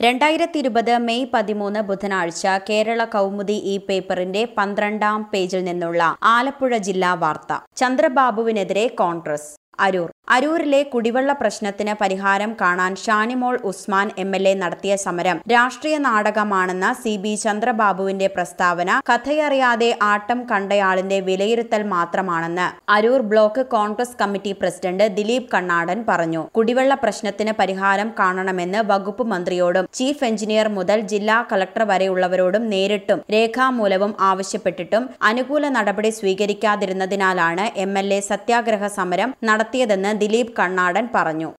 രണ്ടായിരത്തി ഇരുപത് മെയ് പതിമൂന്ന് ബുധനാഴ്ച കേരള കൗമുദി ഈ പേപ്പറിന്റെ പന്ത്രണ്ടാം പേജിൽ നിന്നുള്ള ആലപ്പുഴ ജില്ലാ വാർത്ത ചന്ദ്രബാബുവിനെതിരെ കോൺഗ്രസ് അരൂർ അരൂരിലെ കുടിവെള്ള പ്രശ്നത്തിന് പരിഹാരം കാണാൻ Shanimol Usman M L A നടത്തിയ സമരം രാഷ്ട്രീയ നാടകമാണെന്ന സി ബി ചന്ദ്രബാബുവിന്റെ പ്രസ്താവന കഥയറിയാതെ ആട്ടം കണ്ടയാളിന്റെ വിലയിരുത്തൽ മാത്രമാണെന്ന് Aroor block Congress committee president Dileep Kannadan പറഞ്ഞു കുടിവെള്ള പ്രശ്നത്തിന് പരിഹാരം കാണണമെന്ന് വകുപ്പ് മന്ത്രിയോടും ചീഫ് എഞ്ചിനീയർ മുതൽ ജില്ലാ കളക്ടർ വരെയുള്ളവരോടും നേരിട്ടും രേഖാമൂലവും ആവശ്യപ്പെട്ടിട്ടും അനുകൂല നടപടി സ്വീകരിക്കാതിരുന്നതിനാലാണ് എം എൽ എ സത്യാഗ്രഹ സമരം നടത്തിയതെന്ന് ദിലീപ് കണ്ണാടൻ പറഞ്ഞു